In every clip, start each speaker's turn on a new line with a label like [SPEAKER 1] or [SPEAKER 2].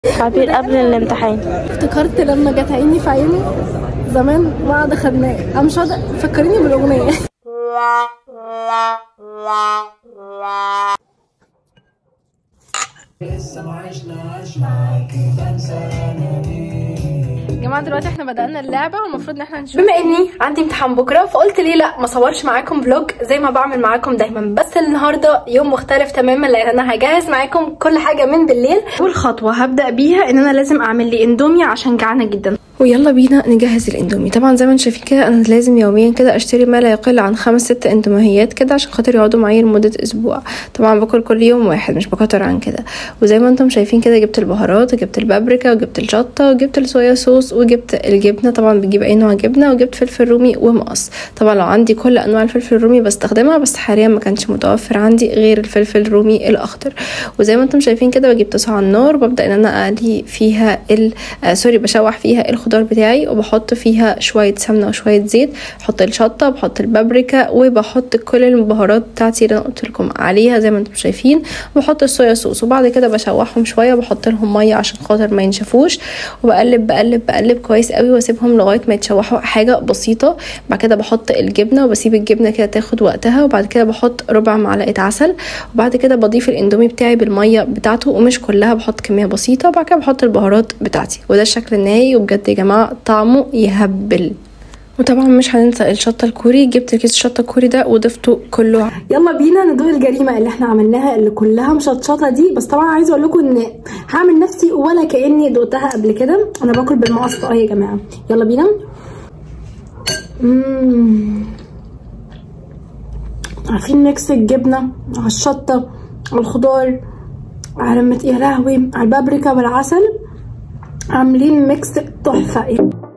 [SPEAKER 1] تعبير قبل الامتحان
[SPEAKER 2] افتكرت لما جت عيني في عيني زمان وقعد خدناه انا مش قاعده فكريني بالاغنيه يا جماعه دلوقتي احنا بدأنا اللعبه والمفروض ان احنا نشوف بما اني عندي امتحان بكره فقلت ليه لا ما اصورش معاكم فلوج زي ما بعمل معاكم دايما بس النهارده يوم مختلف تماما لان انا هجهز معاكم كل حاجه من بالليل اول خطوه هبدأ بيها ان انا لازم اعمل لي اندومي عشان جعانه جدا ويلا بينا نجهز الاندومي طبعا زي ما انتم شايفين كده انا لازم يوميا كده اشتري ما لا يقل عن خمس ست اندوميات كده عشان خاطر يقعدوا معايا لمده اسبوع طبعا باكل كل يوم واحد مش بكتر عن كده وزي ما انتم شايفين كده جبت البهارات وجبت البابريكا وجبت الشطه وجبت الصويا صوص وجبت الجبنه طبعا بجيب اي نوع جبنه وجبت فلفل رومي ومقص طبعا لو عندي كل انواع الفلفل الرومي بستخدمها بس حاليا ما كانش متوفر عندي غير الفلفل الرومي الاخضر وزي ما انتم شايفين كده بجيب طاسه على النار وببدا ان انا اقلي فيها ال آه سوري بشوح فيها الخضار بتاعي وبحط فيها شويه سمنه وشويه زيت بحط الشطه بحط البابريكا وبحط كل البهارات بتاعتي اللي انا قلت لكم عليها زي ما انتم شايفين بحط الصويا صوص وبعد كده بشوحهم شويه وبحط لهم ميه عشان خاطر ما ينشفوش وبقلب بقلب بقلب كويس قوي واسيبهم لغايه ما يتشوحوا حاجه بسيطه بعد كده بحط الجبنه وبسيب الجبنه كده تاخد وقتها وبعد كده بحط ربع معلقه عسل وبعد كده بضيف الاندومي بتاعي بالميه بتاعته ومش كلها بحط كميه بسيطه وبعد كده بحط البهارات بتاعتي وده الشكل النهائي وبجد يا جماعه طعمه يهبل وطبعا مش هننسى الشطه الكوري جبت كيس الشطه الكوري ده وضفته كله يلا بينا ندوق الجريمه اللي احنا عملناها اللي كلها مشطشطه دي بس طبعا عايزه اقول لكم ان هعمل نفسي ولا كاني دقتها قبل كده انا باكل بالمقص اه يا جماعه يلا بينا مم. عارفين ميكس الجبنه على الشطه على الخضار على مت... يا لهوي على البابريكا والعسل عاملين ميكس تحفه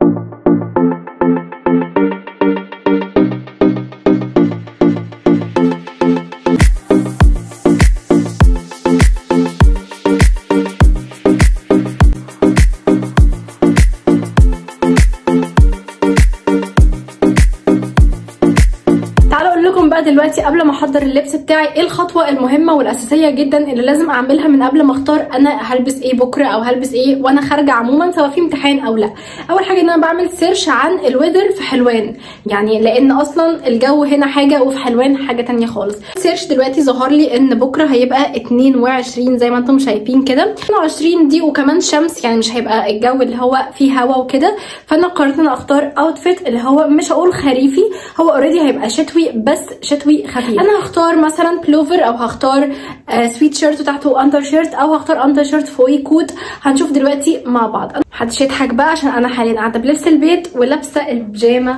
[SPEAKER 2] دلوقتي قبل ما احضر اللبس بتاعي ايه الخطوه المهمه والاساسيه جدا اللي لازم اعملها من قبل ما اختار انا هلبس ايه بكره او هلبس ايه وانا خارجه عموما سواء في امتحان او لا اول حاجه ان انا بعمل سيرش عن الويذر في حلوان يعني لان اصلا الجو هنا حاجه وفي حلوان حاجه تانية خالص سيرش دلوقتي ظهر لي ان بكره هيبقى 22 زي ما انتم شايفين كده 22 دي وكمان شمس يعني مش هيبقى الجو اللي هو فيه هوا وكده فانا قررت ان اختار اوتفيت اللي هو مش هقول خريفي هو اوريدي هيبقى شتوي بس شتوي خفيف انا هختار مثلا بلوفر او هختار آه سويت شيرت وتحته اندر شيرت او هختار اندر شيرت فوقيه كوت هنشوف دلوقتي مع بعض محدش يضحك بقى عشان انا حاليا قاعده بلبس البيت ولابسه البيجامه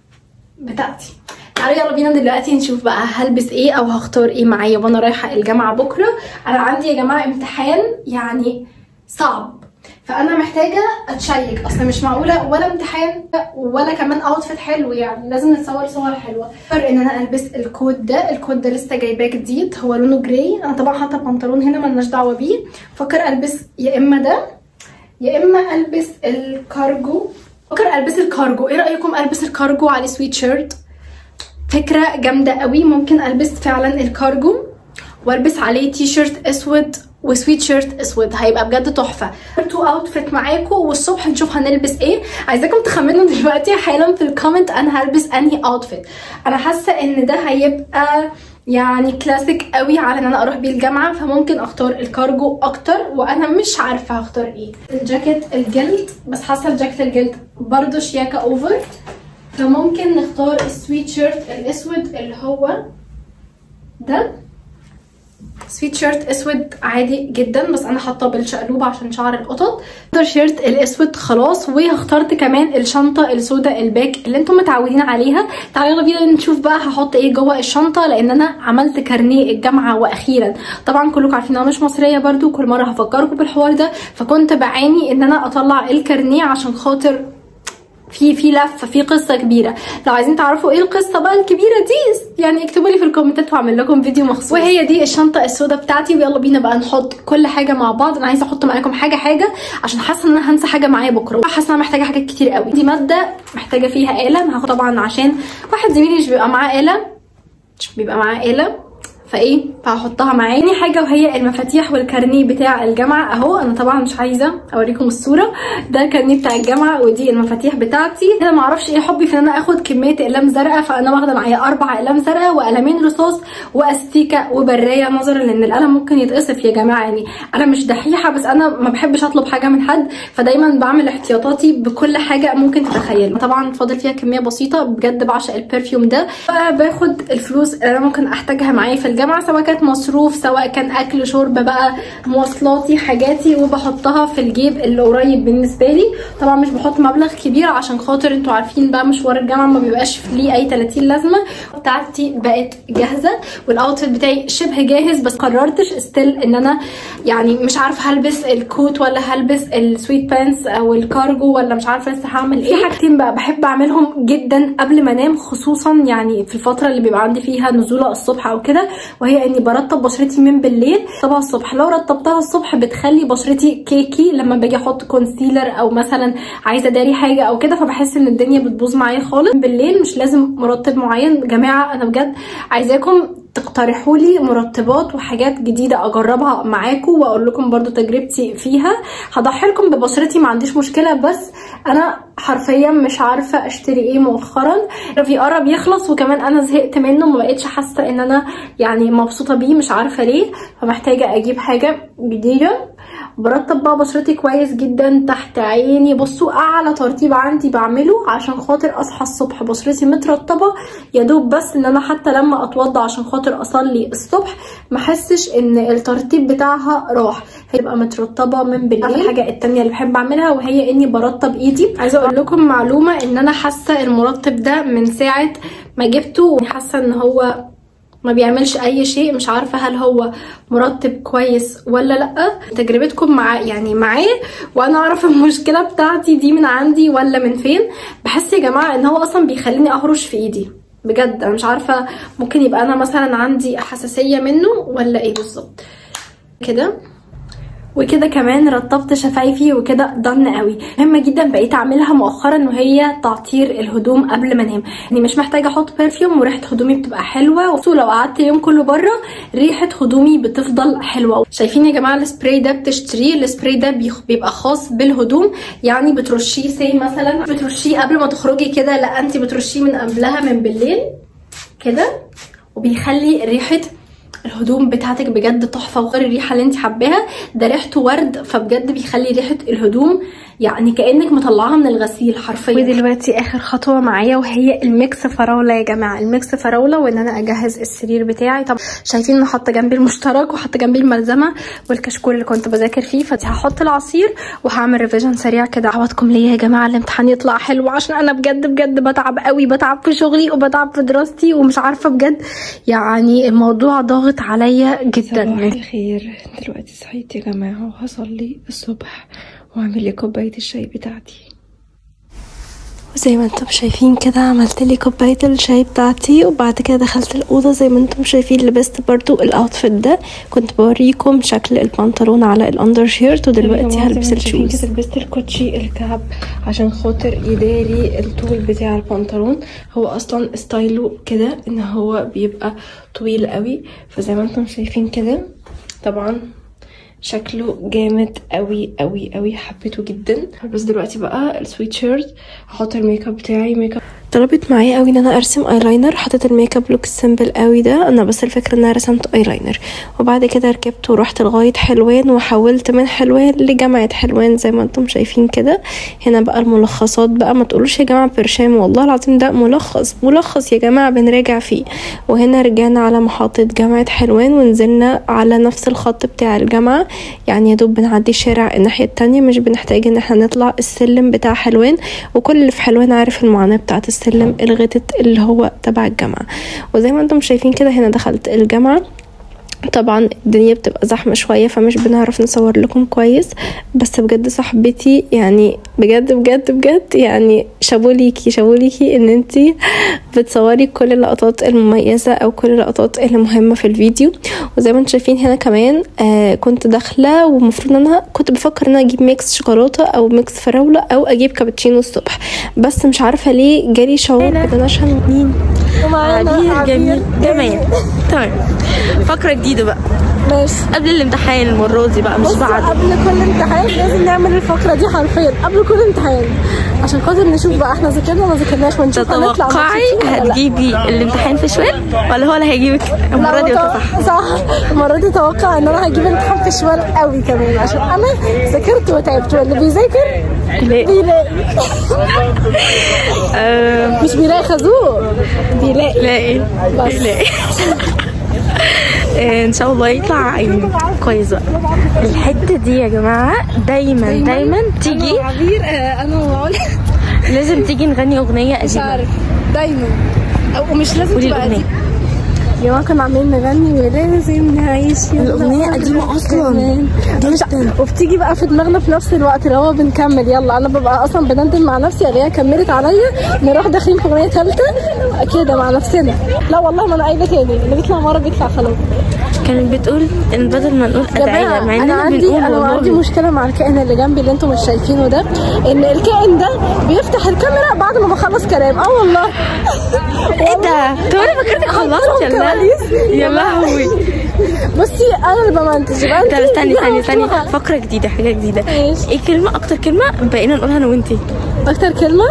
[SPEAKER 2] بتاعتي تعالوا يلا بينا دلوقتي نشوف بقى هلبس ايه او هختار ايه معايا وانا رايحه الجامعه بكره انا عندي يا جماعه امتحان يعني صعب فانا محتاجه اتشيك اصلا مش معقوله ولا امتحان ولا كمان اوتفيت حلو يعني لازم نتصور صور حلوه فرق ان انا البس الكوت ده الكوت ده لسه جايباه جديد هو لونه جراي انا طبعا حاطه بنطلون هنا ملناش دعوه بيه فكر البس يا اما ده يا اما البس الكارجو فكر البس الكارجو ايه رايكم البس الكارجو على سويت شيرت فكره جامده قوي ممكن البس فعلا الكارجو والبس عليه تي شيرت اسود وسويت شيرت اسود هيبقى بجد تحفه تو اوتفيت معاكم والصبح نشوف هنلبس ايه عايزاكم تخمنوا دلوقتي حالا في الكومنت انا هلبس انهي اوتفيت انا حاسه ان ده هيبقى يعني كلاسيك قوي على ان انا اروح بيه الجامعه فممكن اختار الكارجو اكتر وانا مش عارفه هختار ايه الجاكيت الجلد بس حاسه الجاكيت الجلد برضو شياكه اوفر فممكن نختار السويت شيرت الاسود اللي هو ده سويت شيرت اسود عادي جدا بس انا حاطه بالشقلوب عشان شعر القطط شيرت الاسود خلاص واخترت كمان الشنطه السوداء الباك اللي انتم متعودين عليها تعالوا يلا بينا نشوف بقى هحط ايه جوه الشنطه لان انا عملت كارنيه الجامعه واخيرا طبعا كلكم عارفين انا مش مصريه برضو كل مره هفكركم بالحوار ده فكنت بعاني ان انا اطلع الكارنيه عشان خاطر في في لفه في قصه كبيره لو عايزين تعرفوا ايه القصه بقى الكبيره دي يعني اكتبوا لي في الكومنتات وهعمل لكم فيديو مخصوص وهي دي الشنطه السوداء بتاعتي ويلا بينا بقى نحط كل حاجه مع بعض انا عايزه احط معاكم حاجه حاجه عشان حاسه ان انا هنسى حاجه معايا بكره حاسه ان انا محتاجه حاجات كتير قوي دي ماده محتاجه فيها آلة انا هاخد طبعا عشان واحد زميلي مش بيبقى معاه آلة مش بيبقى معاه آلة فايه فهحطها معايا تاني حاجه وهي المفاتيح والكارنيه بتاع الجامعه اهو انا طبعا مش عايزه اوريكم الصوره ده الكارنيه بتاع الجامعه ودي المفاتيح بتاعتي انا معرفش ايه حبي في ان انا اخد كميه اقلام زرقاء فانا واخده معايا اربع اقلام زرقاء وقلمين رصاص واستيكه وبرايه نظرا لان القلم ممكن يتقصف يا جماعه يعني انا مش دحيحه بس انا ما بحبش اطلب حاجه من حد فدايما بعمل احتياطاتي بكل حاجه ممكن تتخيل طبعا فاضل فيها كميه بسيطه بجد بعشق البرفيوم ده باخد الفلوس اللي انا ممكن احتاجها معايا في الجامعه سواء كانت مصروف سواء كان اكل شرب بقى مواصلاتي حاجاتي وبحطها في الجيب اللي قريب بالنسبه لي طبعا مش بحط مبلغ كبير عشان خاطر انتوا عارفين بقى مشوار الجامعه ما بيبقاش ليه اي 30 لازمه بتاعتي بقت جاهزه والاوتفيت بتاعي شبه جاهز بس قررتش ستيل ان انا يعني مش عارفه هلبس الكوت ولا هلبس السويت بانس او الكارجو ولا مش عارفه لسه هعمل ايه في حاجتين بقى بحب اعملهم جدا قبل ما انام خصوصا يعني في الفتره اللي بيبقى عندي فيها نزوله الصبح او كده وهي اني برطب بشرتي من بالليل طبعا الصبح لو رطبتها الصبح بتخلي بشرتي كيكي لما باجي احط كونسيلر او مثلا عايزه اداري حاجه او كده فبحس ان الدنيا بتبوظ معايا خالص بالليل مش لازم مرطب معين جماعه انا بجد عايزاكم تقترحوا لي مرطبات وحاجات جديده اجربها معاكم واقول لكم برضو تجربتي فيها هضحي لكم ببشرتي ما عنديش مشكله بس انا حرفيا مش عارفه اشتري ايه مؤخرا في قرب يخلص وكمان انا زهقت منه ما بقتش حاسه ان انا يعني مبسوطه بيه مش عارفه ليه فمحتاجه اجيب حاجه جديده برطب بقى بشرتي كويس جدا تحت عيني بصوا اعلى ترطيب عندي بعمله عشان خاطر اصحى الصبح بشرتي مترطبه يا دوب بس ان انا حتى لما اتوضى عشان خاطر اصلي الصبح ما احسش ان الترطيب بتاعها راح هيبقى مترطبه من بالليل الحاجه التانية اللي بحب اعملها وهي اني برطب ايدي عايزه اقول لكم معلومه ان انا حاسه المرطب ده من ساعه ما جبته حاسه ان هو ما بيعملش اي شيء مش عارفه هل هو مرطب كويس ولا لا تجربتكم مع يعني معاه وانا اعرف المشكله بتاعتي دي من عندي ولا من فين بحس يا جماعه ان هو اصلا بيخليني اهرش في ايدي بجد انا مش عارفه ممكن يبقى انا مثلا عندي حساسيه منه ولا ايه بالظبط كده وكده كمان رطبت شفايفي وكده ضن قوي مهمه جدا بقيت اعملها مؤخرا وهي تعطير الهدوم قبل ما انام يعني مش محتاجه احط برفيوم وريحه هدومي بتبقى حلوه ولو قعدت اليوم كله بره ريحه هدومي بتفضل حلوه شايفين يا جماعه السبراي ده بتشتريه السبراي ده بيبقى خاص بالهدوم يعني بترشيه سي مثلا بترشيه قبل ما تخرجي كده لا انت بترشيه من قبلها من بالليل كده وبيخلي ريحه الهدوم بتاعتك بجد تحفه وغير الريحه اللي انت حباها ده ريحته ورد فبجد بيخلي ريحه الهدوم يعني كانك مطلعاها من الغسيل حرفيا ودلوقتي اخر خطوه معايا وهي الميكس فراوله يا جماعه الميكس فراوله وان انا اجهز السرير بتاعي طب شايفين انا حاطه جنبي المشترك وحاطه جنبي الملزمه والكشكول اللي كنت بذاكر فيه فهحط العصير وهعمل ريفيجن سريع كده عوضكم ليا يا جماعه الامتحان يطلع حلو عشان انا بجد بجد بتعب قوي بتعب في شغلي وبتعب في دراستي ومش عارفه بجد يعني الموضوع ضاغط عليا جدا
[SPEAKER 1] صباح الخير دلوقتي صحيت يا جماعه وهصلي الصبح واعمل لي كوبايه الشاي بتاعتي
[SPEAKER 3] وزي ما انتم شايفين كده عملت لي كوبايه الشاي بتاعتي وبعد كده دخلت الاوضه زي ما انتم شايفين لبست برضو الاوتفيت ده كنت بوريكم شكل البنطلون على الاندر شيرت ودلوقتي هلبس الشوز
[SPEAKER 1] لبست الكوتشي الكعب عشان خاطر يداري الطول بتاع البنطلون هو اصلا ستايله كده ان هو بيبقى طويل قوي فزي ما انتم شايفين كده طبعا شكله جامد قوي قوي قوي حبيته جدا بس دلوقتي بقى السويت شيرت هحط الميك اب بتاعي ميك اب
[SPEAKER 3] طلبت معايا قوي ان انا ارسم ايلاينر حطيت الميك اب لوك سيمبل قوي ده انا بس الفكره ان انا رسمت ايلاينر وبعد كده ركبت ورحت لغايه حلوان وحولت من حلوان لجامعه حلوان زي ما انتم شايفين كده هنا بقى الملخصات بقى ما تقولوش يا جماعه برشام والله العظيم ده ملخص ملخص يا جماعه بنراجع فيه وهنا رجعنا على محطه جامعه حلوان ونزلنا على نفس الخط بتاع الجامعه يعني يا دوب بنعدي الشارع الناحيه التانية مش بنحتاج ان احنا نطلع السلم بتاع حلوان وكل اللي في حلوان عارف المعاناه بتاعه السلم الغتت اللي هو تبع الجامعه وزي ما انتم شايفين كده هنا دخلت الجامعه طبعا الدنيا بتبقى زحمة شوية فمش بنعرف نصور لكم كويس بس بجد صاحبتي يعني بجد بجد بجد يعني شابوليكي شابوليكي ان انتي بتصوري كل اللقطات المميزة او كل اللقطات المهمة في الفيديو وزي ما انتم شايفين هنا كمان آه كنت داخلة ومفروض ان انا كنت بفكر ان انا اجيب ميكس شوكولاتة او ميكس فراولة او اجيب كابتشينو الصبح بس مش عارفة ليه جالي شعور ان انا عشان مين
[SPEAKER 1] ومعانا
[SPEAKER 3] عبير
[SPEAKER 1] عبير
[SPEAKER 3] جميل
[SPEAKER 1] جميل.
[SPEAKER 3] جمال تمام فقرة جديدة بقى
[SPEAKER 1] ماشي
[SPEAKER 3] قبل الامتحان المرة دي بقى مش
[SPEAKER 1] بص
[SPEAKER 3] بعد
[SPEAKER 1] قبل كل امتحان لازم نعمل الفقرة دي حرفيا قبل كل امتحان عشان خاطر نشوف بقى احنا ذاكرنا ما ذاكرناش ونشوف هنطلع
[SPEAKER 3] تتوقعي
[SPEAKER 1] مبسوطين ولا لا.
[SPEAKER 3] هتجيبي الامتحان في شوال ولا هو اللي هيجيبك المرة
[SPEAKER 1] لا
[SPEAKER 3] دي
[SPEAKER 1] متوقع-
[SPEAKER 3] ولا صح
[SPEAKER 1] صح المرة دي اتوقع ان انا هجيب امتحان في شوال قوي كمان عشان انا ذاكرت وتعبت واللي بيذاكر
[SPEAKER 3] لا.
[SPEAKER 1] بيلاقي
[SPEAKER 3] آه،
[SPEAKER 1] مش بيلاقي خازوق بيلاقي
[SPEAKER 3] لا ايه
[SPEAKER 1] بس.
[SPEAKER 3] لا آه، ان شاء الله يطلع يعني كويس بقى الحته دي يا جماعه دايما دايما تيجي
[SPEAKER 1] عبير آه، انا وعلا
[SPEAKER 3] لازم تيجي نغني اغنيه
[SPEAKER 1] مش
[SPEAKER 3] قديمه
[SPEAKER 1] عارف دايما أو مش لازم
[SPEAKER 3] قولي
[SPEAKER 1] تبقى
[SPEAKER 3] الأغنية.
[SPEAKER 1] قديمة. يا جماعه كنا عاملين نغني ولازم نعيش يلا
[SPEAKER 3] الأغنية
[SPEAKER 1] مرة
[SPEAKER 3] قديمة أصلاً.
[SPEAKER 1] كمان. مش وبتيجي بقى في دماغنا في نفس الوقت اللي هو بنكمل يلا انا ببقى اصلا بندم مع نفسي اللي هي كملت عليا نروح داخلين في اغنيه ثالثه كده مع نفسنا لا والله ما انا قايله تاني اللي بيطلع مره بيطلع خلاص
[SPEAKER 3] كانت بتقول ان بدل ما نقول
[SPEAKER 1] يا
[SPEAKER 3] ادعيه
[SPEAKER 1] جماعه
[SPEAKER 3] مع
[SPEAKER 1] انا
[SPEAKER 3] اننا
[SPEAKER 1] عندي
[SPEAKER 3] بنقول
[SPEAKER 1] انا عندي
[SPEAKER 3] والله
[SPEAKER 1] مشكله مع الكائن اللي جنبي اللي انتم مش شايفينه ده ان الكائن ده بيفتح الكاميرا بعد ما بخلص كلام اه والله
[SPEAKER 3] ايه ده طب انا فكرتك خلصت يلا
[SPEAKER 1] كواليس.
[SPEAKER 3] يا لهوي
[SPEAKER 1] بصي انا اللي بمنتج يبقى انت
[SPEAKER 3] طب استني استني استني
[SPEAKER 1] مفتوحة.
[SPEAKER 3] فقره جديده حاجه جديده
[SPEAKER 1] ماشي.
[SPEAKER 3] ايه كلمه اكتر كلمه بقينا نقولها انا وانتي
[SPEAKER 1] اكتر كلمه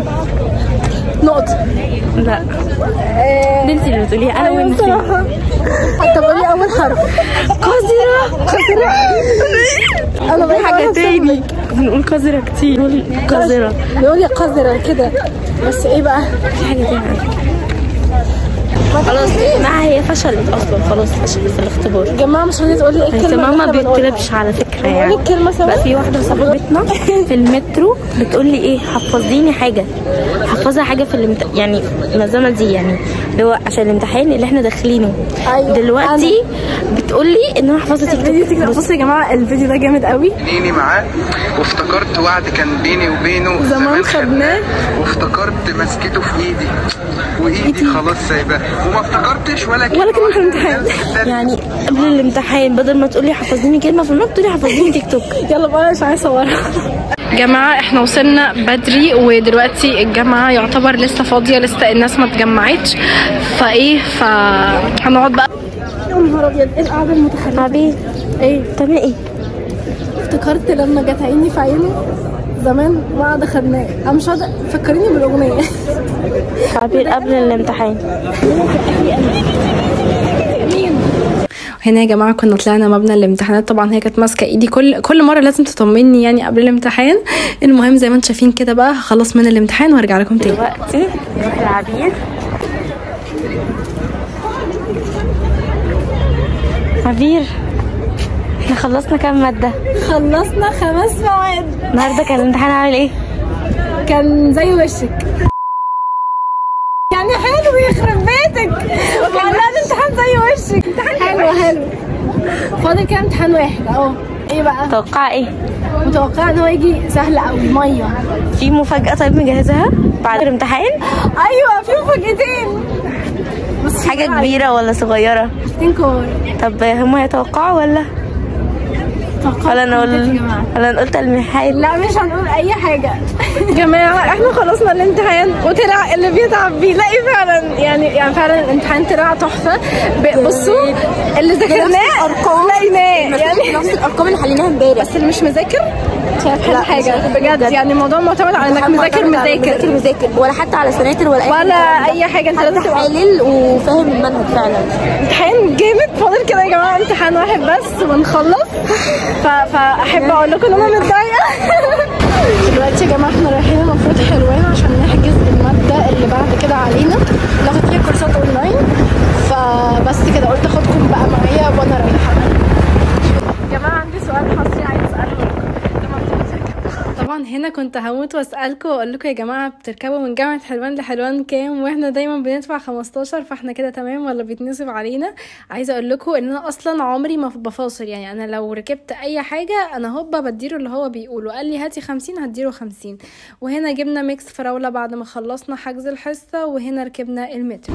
[SPEAKER 1] نقطه
[SPEAKER 3] لا دي انتي اللي بتقوليها انا
[SPEAKER 1] ايوه
[SPEAKER 3] وانتي
[SPEAKER 1] بصراحه طب قولي اول حرف
[SPEAKER 3] قذرة
[SPEAKER 1] انا
[SPEAKER 3] في
[SPEAKER 1] بقيت
[SPEAKER 3] حاجة
[SPEAKER 1] أعرف
[SPEAKER 3] تاني
[SPEAKER 1] صاحبك.
[SPEAKER 3] بنقول قذرة كتير بنقول قذرة
[SPEAKER 1] بيقول لي قذرة كده بس ايه بقى
[SPEAKER 3] في حاجة تاني على فكرة. خلاص ما هي فشلت اصلا خلاص فشلت في الاختبار
[SPEAKER 1] يا جماعه مش راضيه تقولي ايه
[SPEAKER 3] بس
[SPEAKER 1] الكلمه
[SPEAKER 3] ماما
[SPEAKER 1] اللي إحنا بنقولها.
[SPEAKER 3] بيطلبش على فكرة
[SPEAKER 1] بقول
[SPEAKER 3] يعني
[SPEAKER 1] لك كلمه سوا
[SPEAKER 3] بقى في واحدة صاحبتنا في المترو بتقول لي ايه حفظيني حاجة حفظها حاجة في الامت... يعني المنظمة دي يعني اللي هو عشان الامتحان اللي احنا داخلينه
[SPEAKER 1] أيوة.
[SPEAKER 3] دلوقتي بتقول لي ان انا حافظة تيك توك بص
[SPEAKER 1] بصوا يا جماعه الفيديو ده جامد قوي
[SPEAKER 4] خليني معاه وافتكرت وعد كان بيني وبينه
[SPEAKER 1] زمان خدناه.
[SPEAKER 4] وافتكرت مسكته في ايدي وايدي خلاص سايباه وما افتكرتش ولا
[SPEAKER 1] ولا كلمة في الامتحان.
[SPEAKER 3] يعني قبل الامتحان بدل ما تقولي حفظيني كلمة في النوت تقولي حفظيني تيك توك
[SPEAKER 1] يلا بقى أنا مش عايزه اصورها جماعة احنا وصلنا بدري ودلوقتي الجامعة يعتبر لسه فاضية لسه الناس ما اتجمعتش فايه فهنقعد بقى يا نهار ابيض ايه القعدة المتخلفة
[SPEAKER 3] عبيد ايه بتعملي ايه
[SPEAKER 1] افتكرت لما جت عيني في عينه زمان وقعد خدناه انا مش قاعدة فكريني بالاغنية
[SPEAKER 3] عبير قبل الامتحان
[SPEAKER 1] هنا يا جماعه كنا طلعنا مبنى الامتحانات طبعا هي كانت ماسكه ايدي كل كل مره لازم تطمني يعني قبل الامتحان المهم زي ما انتم شايفين كده بقى هخلص من الامتحان وارجع لكم تاني
[SPEAKER 3] دلوقتي نروح العبير عبير احنا خلصنا كام مادة
[SPEAKER 1] خلصنا خمس مواد
[SPEAKER 3] النهارده كان الامتحان عامل ايه؟
[SPEAKER 1] كان زي وشك يعني حلو يخرب بيتك والله الامتحان زي وشك حلو حلو فاضل كده امتحان واحد اهو ايه بقى
[SPEAKER 3] توقع ايه؟
[SPEAKER 1] متوقعه ان هو يجي سهل قوي ميه
[SPEAKER 3] في مفاجأة طيب مجهزها بعد الامتحان؟
[SPEAKER 1] ايوه في مفاجأتين بس
[SPEAKER 3] حاجة كبيرة ولا صغيرة؟
[SPEAKER 1] حاجتين كبار
[SPEAKER 3] طب هما يتوقعوا ولا؟ ولا نقول
[SPEAKER 1] يا جماعه
[SPEAKER 3] ولا نقول تلميحات؟
[SPEAKER 1] لا مش هنقول اي حاجه يا جماعه احنا خلصنا الامتحان وطلع اللي بيتعب بيلاقي فعلا يعني يعني فعلا الامتحان طلع تحفه ب- بصوا اللي ذاكرناه لقيناه يعني
[SPEAKER 3] نفس الأرقام اللي حليناها امبارح
[SPEAKER 1] بس اللي مش مذاكر مش هيحل
[SPEAKER 3] لا،
[SPEAKER 1] حاجه
[SPEAKER 3] مش
[SPEAKER 1] بجد يعني الموضوع معتمد على انك مذاكر مذاكر
[SPEAKER 3] مذاكر ولا حتى على سناتر ولا أي
[SPEAKER 1] ولا اي حاجه انت لازم تبقى
[SPEAKER 3] حلل وفاهم المنهج فعلا
[SPEAKER 1] امتحان جامد فاضل كده يا جماعه امتحان واحد بس ونخلص ف... فاحب اقول لكم ان انا متضايقه دلوقتي يا جماعه احنا رايحين المفروض حلوان عشان نحجز الماده اللي بعد كده علينا ناخد فيها كورسات اونلاين فبس كده قلت اخدكم بقى معايا وانا رايحه يا جماعه عندي سؤال حصري عايز اساله طبعا هنا كنت هموت واسالكم واقول لكم يا جماعه بتركبوا من جامعه حلوان لحلوان كام واحنا دايما بندفع 15 فاحنا كده تمام ولا بيتنصب علينا عايزه اقول لكم ان انا اصلا عمري ما بفاصل يعني انا لو ركبت اي حاجه انا هوبا بديله اللي هو بيقوله قال لي هاتي 50 هديله 50 وهنا جبنا ميكس فراوله بعد ما خلصنا حجز الحصه وهنا ركبنا المترو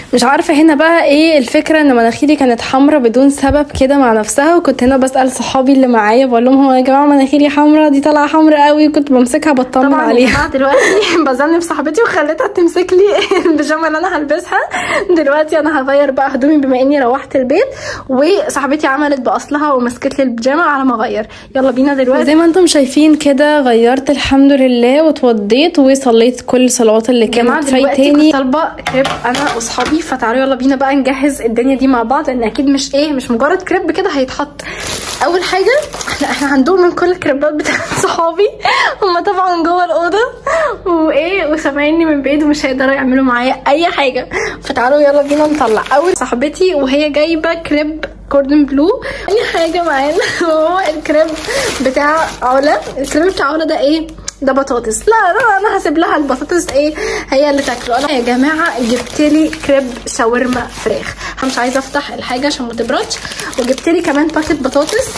[SPEAKER 2] مش عارفه هنا بقى ايه الفكره ان مناخيري كانت حمرا بدون سبب كده مع نفسها وكنت هنا بسال صحابي اللي معايا بقول لهم هو يا جماعه مناخيري حمرا دي طالعه حمرا قوي كنت بمسكها بطمن
[SPEAKER 1] طبعا يا
[SPEAKER 2] عليها
[SPEAKER 1] جماعه دلوقتي بذنب صاحبتي وخليتها تمسك لي البيجامه اللي انا هلبسها دلوقتي انا هغير بقى هدومي بما اني روحت البيت وصاحبتي عملت باصلها ومسكت لي البيجامه على ما اغير يلا بينا دلوقتي
[SPEAKER 2] زي ما انتم شايفين كده غيرت الحمد لله واتوضيت وصليت كل الصلوات اللي
[SPEAKER 1] جماعه
[SPEAKER 2] كانت
[SPEAKER 1] دلوقتي
[SPEAKER 2] فايتاني
[SPEAKER 1] كنت طالبه كريب انا واصحابي فتعالوا يلا بينا بقى نجهز الدنيا دي مع بعض لان اكيد مش ايه مش مجرد كريب كده هيتحط اول حاجه احنا احنا هندوق من كل الكريبات بتاعت صحابي هم طبعا جوه الاوضه وايه وسامعيني من بعيد ومش هيقدروا يعملوا معايا اي حاجه فتعالوا يلا بينا نطلع اول صاحبتي وهي جايبه كريب كوردن بلو تاني حاجه معانا هو الكريب بتاع علا الكريب بتاع علا ده ايه ده بطاطس لا لا انا هسيب لها البطاطس ايه هي اللي تاكله انا يا جماعه جبت لي كريب شاورما فراخ انا مش عايزه افتح الحاجه عشان ما تبردش وجبت لي كمان باكت بطاطس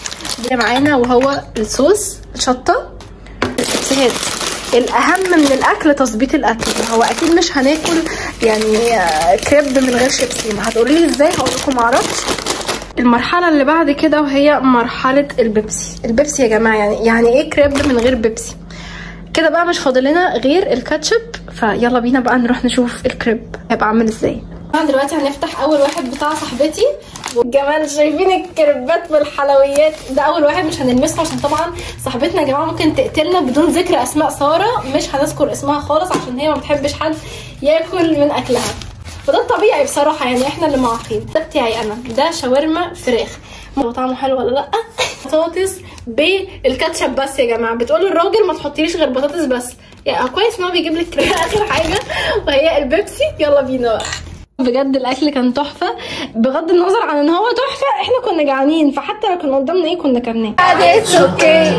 [SPEAKER 1] دي معانا وهو الصوص الشطه الشيبسيهات الاهم من الاكل تظبيط الاكل هو اكيد مش هناكل يعني آه، كريب من غير شيبسي ما هتقولي لي ازاي هقول لكم معرفش المرحله اللي بعد كده وهي مرحله البيبسي البيبسي يا جماعه يعني يعني ايه كريب من غير بيبسي كده بقى مش فاضل لنا غير الكاتشب فيلا بينا بقى نروح نشوف الكريب هيبقى عامل ازاي طبعا دلوقتي هنفتح اول واحد بتاع صاحبتي والجمال شايفين الكريبات والحلويات ده اول واحد مش هنلمسه عشان طبعا صاحبتنا يا جماعه ممكن تقتلنا بدون ذكر اسماء ساره مش هنذكر اسمها خالص عشان هي ما بتحبش حد ياكل من اكلها وده الطبيعي بصراحه يعني احنا اللي معاقين ده بتاعي انا ده شاورما فراخ هو طعمه حلو ولا لا بطاطس بالكاتشب بس يا جماعه بتقول الراجل ما تحطيليش غير بطاطس بس يعني كويس ان هو بيجيب لك اخر حاجه وهي البيبسي يلا بينا بقى بجد الاكل كان تحفه بغض النظر عن ان هو تحفه احنا كنا جعانين فحتى لو كان قدامنا ايه كنا كلناه اتس اوكي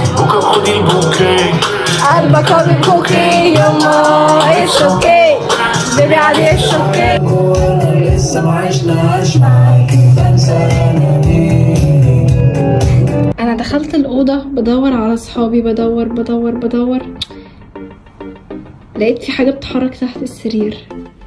[SPEAKER 1] قلبك ابي كوكي يما اتس اوكي بيبي عادي اتس اوكي
[SPEAKER 5] لسه ما عشناش معاك بنسى
[SPEAKER 1] انا دخلت الاوضه بدور على صحابي بدور بدور بدور لقيت في حاجه بتتحرك تحت السرير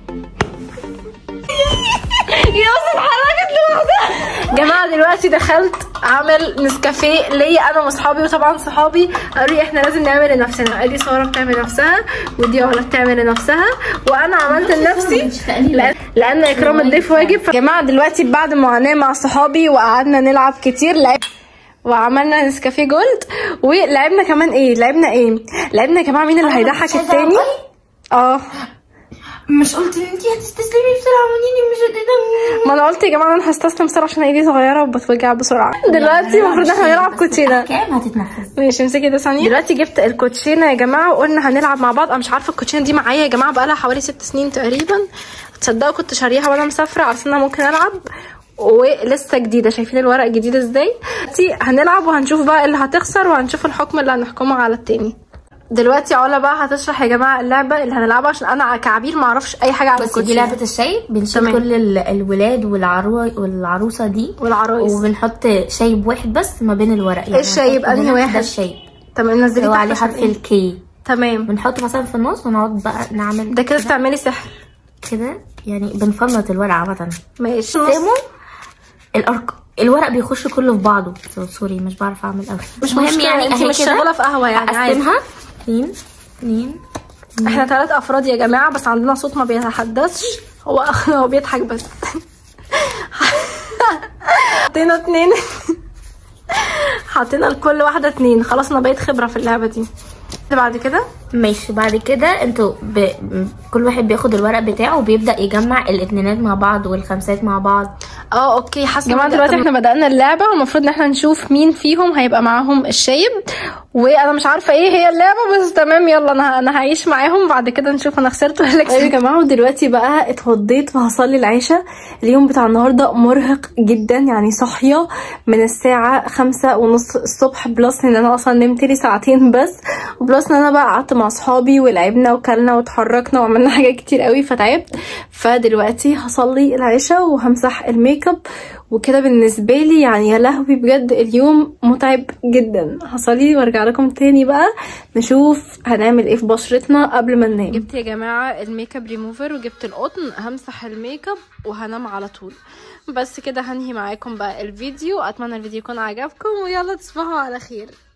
[SPEAKER 1] يوسف حركت لوحدها جماعه دلوقتي دخلت اعمل نسكافيه ليا انا واصحابي وطبعا صحابي قالوا لي احنا لازم نعمل لنفسنا ادي ساره بتعمل نفسها ودي علا بتعمل لنفسها وانا عملت لنفسي لأن, لان اكرام الضيف واجب يا جماعه دلوقتي بعد معاناه مع صحابي وقعدنا نلعب كتير لعب وعملنا نسكافيه جولد ولعبنا كمان ايه لعبنا ايه لعبنا يا جماعه مين اللي هيضحك التاني اه
[SPEAKER 6] مش قلت ان انتي هتستسلمي بسرعه ونيني مش هتقدري
[SPEAKER 1] ما انا قلت يا جماعه انا هستسلم بسرعه عشان ايدي صغيره وبتوجع بسرعه دلوقتي المفروض احنا هنلعب كوتشينه
[SPEAKER 6] كام هتتنفس
[SPEAKER 1] ماشي امسكي ده ثانيه دلوقتي جبت الكوتشينه يا جماعه وقلنا هنلعب مع بعض انا مش عارفه الكوتشينه دي معايا يا جماعه بقالها حوالي ست سنين تقريبا تصدقوا كنت شاريها وانا مسافره على اساس إن انا ممكن العب ولسه جديده شايفين الورق جديد ازاي دلوقتي هنلعب وهنشوف بقى اللي هتخسر وهنشوف الحكم اللي هنحكمه على التاني دلوقتي علا بقى هتشرح يا جماعه اللعبه اللي هنلعبها عشان انا كعبير ما اعرفش اي حاجه عن
[SPEAKER 6] بس دي
[SPEAKER 1] الكوتشينه
[SPEAKER 6] لعبه الشاي بنشيل
[SPEAKER 1] تمام.
[SPEAKER 6] كل ال- الولاد والعرو... والعروسه دي
[SPEAKER 1] والعرايس
[SPEAKER 6] وبنحط شايب واحد بس ما بين الورق يعني
[SPEAKER 1] الشايب
[SPEAKER 6] هنحط
[SPEAKER 1] أنهي
[SPEAKER 6] هنا
[SPEAKER 1] واحد؟
[SPEAKER 6] ده الشايب
[SPEAKER 1] تمام نزلي
[SPEAKER 6] هو
[SPEAKER 1] تحت
[SPEAKER 6] عليه
[SPEAKER 1] عشان
[SPEAKER 6] حرف
[SPEAKER 1] إيه؟
[SPEAKER 6] الكي
[SPEAKER 1] تمام
[SPEAKER 6] بنحطه مثلا في النص ونقعد بقى نعمل
[SPEAKER 1] ده كده بتعملي سحر
[SPEAKER 6] كده يعني بنفنط الورق عامه
[SPEAKER 1] ماشي
[SPEAKER 6] نقسمه الأرق... الورق بيخش كله في بعضه سو- سوري مش بعرف اعمل قوي
[SPEAKER 1] مش مهم يعني انت
[SPEAKER 6] أهي
[SPEAKER 1] مش
[SPEAKER 6] كده.
[SPEAKER 1] شغاله في قهوه يعني عادي
[SPEAKER 6] اقسمها اتنين اتنين
[SPEAKER 1] احنا ثلاث افراد يا جماعه بس عندنا صوت ما بيتحدثش هو هو بيضحك بس حطينا اتنين حطينا لكل واحده اتنين خلاص انا بقيت خبره في اللعبه دي بعد كده
[SPEAKER 6] ماشي بعد كده انتوا ب... م- كل واحد بياخد الورق بتاعه وبيبدأ يجمع الاتنينات مع بعض والخمسات مع بعض
[SPEAKER 1] اه اوكي حاسه يا جماعه دلوقتي احنا بدانا اللعبه والمفروض ان احنا نشوف مين فيهم هيبقى معاهم الشايب وانا مش عارفه ايه هي اللعبه بس تمام يلا انا انا هعيش معاهم بعد كده نشوف انا خسرت ولا كسبت
[SPEAKER 2] يا جماعه ودلوقتي بقى اتوضيت وهصلي العشاء اليوم بتاع النهارده مرهق جدا يعني صاحيه من الساعه خمسة ونص الصبح بلس ان انا اصلا نمت لي ساعتين بس وبلس ان انا بقى قعدت مع اصحابي ولعبنا وكلنا واتحركنا وعملنا حاجات كتير قوي فتعبت فدلوقتي هصلي العشاء وهمسح الميك اب وكده بالنسبه لي يعني يا لهوي بجد اليوم متعب جدا هصلي وارجع لكم تاني بقى نشوف هنعمل ايه في بشرتنا قبل ما ننام
[SPEAKER 3] جبت يا جماعه الميك اب ريموفر وجبت القطن همسح الميك اب وهنام على طول بس كده هنهي معاكم بقى الفيديو اتمنى الفيديو يكون عجبكم ويلا تصبحوا على خير